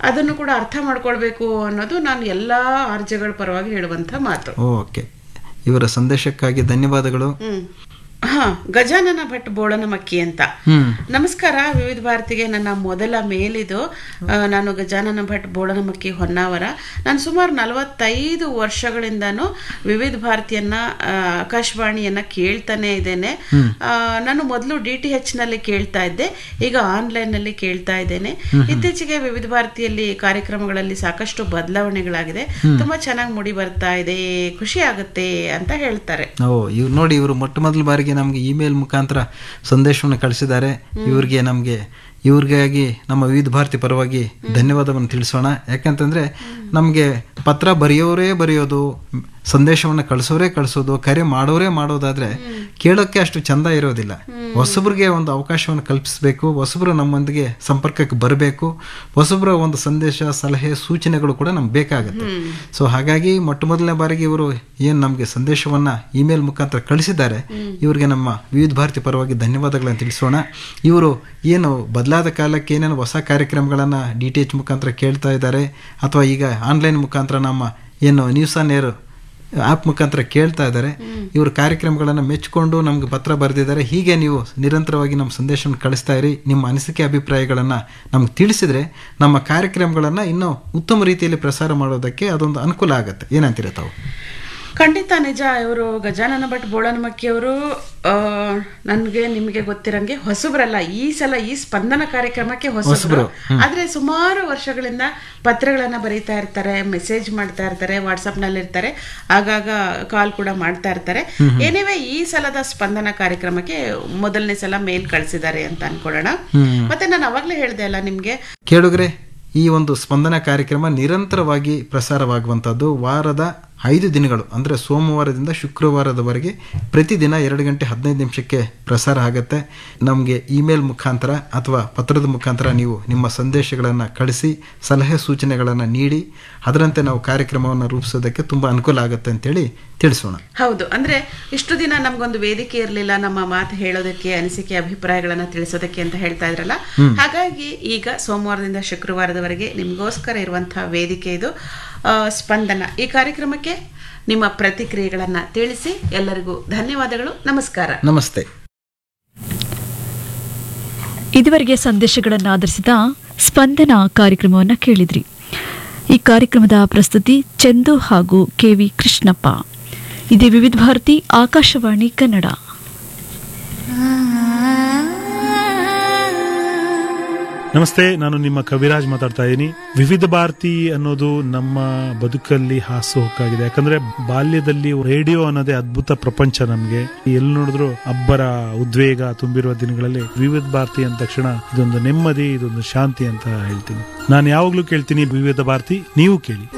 ಅದನ್ನು ಕೂಡ ಅರ್ಥ ಮಾಡ್ಕೊಳ್ಬೇಕು ಅನ್ನೋದು ನಾನು ಎಲ್ಲ ಆರ್ಜಗಳ ಪರವಾಗಿ ಹೇಳುವಂಥ ಮಾತು ಓಕೆ ಇವರ ಸಂದೇಶಕ್ಕಾಗಿ ಧನ್ಯವಾದಗಳು ಹ್ಮ್ ಹಾ ಗಜಾನನ ಭಟ್ ಬೋಳನಮಕ್ಕಿ ಅಂತ ಹ್ಮ್ ನಮಸ್ಕಾರ ವಿವಿಧ ಭಾರತಿಗೆ ನನ್ನ ಮೊದಲ ಮೇಲಿದು ಆ, ನಾನು ಗಜಾನನ ಭಟ್ ಬೋಳನಮಕ್ಕಿ ಹೊನ್ನಾವರ ನಾನು ಸುಮಾರು ನಲವತ್ತೈದು ವರ್ಷಗಳಿಂದನೂ ವಿವಿಧ ಭಾರತಿಯನ್ನ ಆ, ಆಕಾಶವಾಣಿಯನ್ನ ಕೇಳ್ತಾನೆ ಇದ್ದೇನೆ ಆ, ನಾನು ಮೊದಲು ಡಿ ಟಿ ಎಚ್ ನಲ್ಲಿ ಕೇಳ್ತಾ ಇದ್ದೆ ಈಗ ಆನ್ಲೈನ್ ನಲ್ಲಿ ಕೇಳ್ತಾ ಇದ್ದೇನೆ ಇತ್ತೀಚೆಗೆ ವಿವಿಧ ಭಾರತಿಯಲ್ಲಿ ಕಾರ್ಯಕ್ರಮಗಳಲ್ಲಿ ಸಾಕಷ್ಟು ಬದಲಾವಣೆಗಳಾಗಿದೆ ತುಂಬಾ ಚೆನ್ನಾಗಿ ಮೂಡಿ ಬರ್ತಾ ಇದೆ ಖುಷಿ ಆಗುತ್ತೆ ಅಂತ ಹೇಳ್ತಾರೆ ಓ ಇವ್ರು ನೋಡಿ ಇವರು ಮೊಟ್ಟ ಮೊದಲ ಬಾರಿಗೆ ನಮಗೆ ಇಮೇಲ್ ಮುಖಾಂತರ ಸಂದೇಶವನ್ನು ಕಳಿಸಿದ್ದಾರೆ ಇವ್ರಿಗೆ ನಮಗೆ ಇವ್ರಿಗಾಗಿ ನಮ್ಮ ವಿವಿಧ ಭಾರತಿ ಪರವಾಗಿ ಧನ್ಯವಾದವನ್ನು ತಿಳಿಸೋಣ ಯಾಕಂತಂದ್ರೆ ನಮಗೆ ಪತ್ರ ಬರೆಯೋರೇ ಬರೆಯೋದು ಸಂದೇಶವನ್ನು ಕಳಿಸೋರೇ ಕಳಿಸೋದು ಕರೆ ಮಾಡೋರೇ ಮಾಡೋದಾದ್ರೆ ಕೇಳೋಕ್ಕೆ ಅಷ್ಟು ಚಂದ ಇರೋದಿಲ್ಲ ಹೊಸಬ್ರಿಗೆ ಒಂದು ಅವಕಾಶವನ್ನು ಕಲ್ಪಿಸಬೇಕು ಹೊಸಬ್ರು ನಮ್ಮೊಂದಿಗೆ ಸಂಪರ್ಕಕ್ಕೆ ಬರಬೇಕು ಹೊಸಬ್ರ ಒಂದು ಸಂದೇಶ ಸಲಹೆ ಸೂಚನೆಗಳು ಕೂಡ ನಮ್ಗೆ ಬೇಕಾಗುತ್ತೆ ಸೊ ಹಾಗಾಗಿ ಮೊಟ್ಟ ಮೊದಲನೇ ಬಾರಿಗೆ ಇವರು ಏನು ನಮಗೆ ಸಂದೇಶವನ್ನ ಇಮೇಲ್ ಮುಖಾಂತರ ಕಳಿಸಿದ್ದಾರೆ ಇವರಿಗೆ ನಮ್ಮ ವಿವಿಧ ಭಾರತಿ ಪರವಾಗಿ ಧನ್ಯವಾದಗಳನ್ನು ತಿಳಿಸೋಣ ಇವರು ಏನು ಬದಲಾದ ಕಾಲಕ್ಕೆ ಏನೇನು ಹೊಸ ಕಾರ್ಯಕ್ರಮಗಳನ್ನು ಡಿ ಟಿ ಎಚ್ ಮುಖಾಂತರ ಕೇಳ್ತಾ ಇದ್ದಾರೆ ಅಥವಾ ಈಗ ಆನ್ಲೈನ್ ಮುಖಾಂತರ ನಮ್ಮ ಏನು ನ್ಯೂಸ್ ಆನ್ ಏರ್ ಆ್ಯಪ್ ಮುಖಾಂತರ ಕೇಳ್ತಾ ಇದ್ದಾರೆ ಇವರು ಕಾರ್ಯಕ್ರಮಗಳನ್ನು ಮೆಚ್ಚಿಕೊಂಡು ನಮ್ಗೆ ಪತ್ರ ಬರೆದಿದ್ದಾರೆ ಹೀಗೆ ನೀವು ನಿರಂತರವಾಗಿ ನಮ್ಮ ಸಂದೇಶವನ್ನು ಕಳಿಸ್ತಾ ಇರಿ ನಿಮ್ಮ ಅನಿಸಿಕೆ ಅಭಿಪ್ರಾಯಗಳನ್ನು ನಮ್ಗೆ ತಿಳಿಸಿದ್ರೆ ನಮ್ಮ ಕಾರ್ಯಕ್ರಮಗಳನ್ನು ಇನ್ನೂ ಉತ್ತಮ ರೀತಿಯಲ್ಲಿ ಪ್ರಸಾರ ಮಾಡೋದಕ್ಕೆ ಅದೊಂದು ಅನುಕೂಲ ಆಗುತ್ತೆ ಏನಂತೀರ ತಾವು ಖಂಡಿತ ನಿಜ ಇವರು ಗಜಾನನ ಭಟ್ ಬೋಳನಮಕ್ಕಿ ಅವರು ನನಗೆ ನಿಮಗೆ ಗೊತ್ತಿರಂಗೆ ಹೊಸಬ್ರಲ್ಲ ಈ ಸಲ ಈ ಸ್ಪಂದನ ಕಾರ್ಯಕ್ರಮಕ್ಕೆ ಹೊಸಬ್ರು ಆದ್ರೆ ಸುಮಾರು ವರ್ಷಗಳಿಂದ ಪತ್ರಗಳನ್ನ ಬರೀತಾ ಇರ್ತಾರೆ ಮೆಸೇಜ್ ಮಾಡ್ತಾ ಇರ್ತಾರೆ ವಾಟ್ಸಪ್ ನಲ್ಲಿ ಇರ್ತಾರೆ ಆಗಾಗ ಕಾಲ್ ಕೂಡ ಮಾಡ್ತಾ ಇರ್ತಾರೆ ಏನಿವೆ ಈ ಸಲದ ಸ್ಪಂದನ ಕಾರ್ಯಕ್ರಮಕ್ಕೆ ಮೊದಲನೇ ಸಲ ಮೇಲ್ ಕಳಿಸಿದ್ದಾರೆ ಅಂತ ಅನ್ಕೊಳ್ಳೋಣ ಮತ್ತೆ ನಾನು ಅವಾಗ್ಲೇ ಹೇಳ್ದೆ ಅಲ್ಲ ನಿಮ್ಗೆ ಕೇಳುಗರೆ ಈ ಒಂದು ಸ್ಪಂದನ ಕಾರ್ಯಕ್ರಮ ನಿರಂತರವಾಗಿ ಪ್ರಸಾರವಾಗುವಂಥದ್ದು ವಾರದ ಐದು ದಿನಗಳು ಅಂದರೆ ಸೋಮವಾರದಿಂದ ಶುಕ್ರವಾರದವರೆಗೆ ಪ್ರತಿದಿನ ಎರಡು ಗಂಟೆ ಹದಿನೈದು ನಿಮಿಷಕ್ಕೆ ಪ್ರಸಾರ ಆಗುತ್ತೆ ನಮಗೆ ಇಮೇಲ್ ಮುಖಾಂತರ ಅಥವಾ ಪತ್ರದ ಮುಖಾಂತರ ನೀವು ನಿಮ್ಮ ಸಂದೇಶಗಳನ್ನು ಕಳಿಸಿ ಸಲಹೆ ಸೂಚನೆಗಳನ್ನು ನೀಡಿ ಅದರಂತೆ ನಾವು ಕಾರ್ಯಕ್ರಮವನ್ನು ರೂಪಿಸೋದಕ್ಕೆ ತುಂಬ ಅನುಕೂಲ ಆಗುತ್ತೆ ಅಂತೇಳಿ ತಿಳಿಸೋಣ ಹೌದು ಅಂದ್ರೆ ಇಷ್ಟು ದಿನ ನಮ್ಗೊಂದು ವೇದಿಕೆ ಇರಲಿಲ್ಲ ನಮ್ಮ ಮಾತು ಹೇಳೋದಕ್ಕೆ ಅನಿಸಿಕೆ ಅಭಿಪ್ರಾಯಗಳನ್ನ ತಿಳಿಸೋದಕ್ಕೆ ಅಂತ ಹೇಳ್ತಾ ಇದ್ರಲ್ಲ ಹಾಗಾಗಿ ಈಗ ಸೋಮವಾರದಿಂದ ಶುಕ್ರವಾರದವರೆಗೆ ನಿಮಗೋಸ್ಕರ ಇರುವಂತಹ ವೇದಿಕೆ ಇದು ಆ, ಸ್ಪಂದನ ಈ ಕಾರ್ಯಕ್ರಮಕ್ಕೆ ನಿಮ್ಮ ಪ್ರತಿಕ್ರಿಯೆಗಳನ್ನ ತಿಳಿಸಿ ಎಲ್ಲರಿಗೂ ಧನ್ಯವಾದಗಳು ನಮಸ್ಕಾರ ನಮಸ್ತೆ ಇದುವರೆಗೆ ಸಂದೇಶಗಳನ್ನು ಆಧರಿಸಿದ ಸ್ಪಂದನ ಕಾರ್ಯಕ್ರಮವನ್ನು ಕೇಳಿದ್ರಿ ಈ ಕಾರ್ಯಕ್ರಮದ ಪ್ರಸ್ತುತಿ ಚಂದು ಹಾಗೂ ಕೆವಿ ಕೃಷ್ಣಪ್ಪ ಇದೇ ವಿವಿಧ ಭಾರತಿ ಆಕಾಶವಾಣಿ ಕನ್ನಡ ನಮಸ್ತೆ ನಾನು ನಿಮ್ಮ ಕವಿರಾಜ್ ಮಾತಾಡ್ತಾ ಇದ್ದೀನಿ ವಿವಿಧ ಭಾರತಿ ಅನ್ನೋದು ನಮ್ಮ ಬದುಕಲ್ಲಿ ಹಾಸುಹೊಕ್ಕಾಗಿದೆ ಯಾಕಂದ್ರೆ ಬಾಲ್ಯದಲ್ಲಿ ರೇಡಿಯೋ ಅನ್ನೋದೇ ಅದ್ಭುತ ಪ್ರಪಂಚ ನಮ್ಗೆ ಎಲ್ಲಿ ನೋಡಿದ್ರು ಅಬ್ಬರ ಉದ್ವೇಗ ತುಂಬಿರುವ ದಿನಗಳಲ್ಲಿ ವಿವಿಧ ಭಾರತಿ ಅಂದ ತಕ್ಷಣ ಇದೊಂದು ನೆಮ್ಮದಿ ಇದೊಂದು ಶಾಂತಿ ಅಂತ ಹೇಳ್ತೀನಿ ನಾನು ಯಾವಾಗ್ಲೂ ಕೇಳ್ತೀನಿ ವಿವಿಧ ಭಾರತಿ ನೀವು ಕೇಳಿ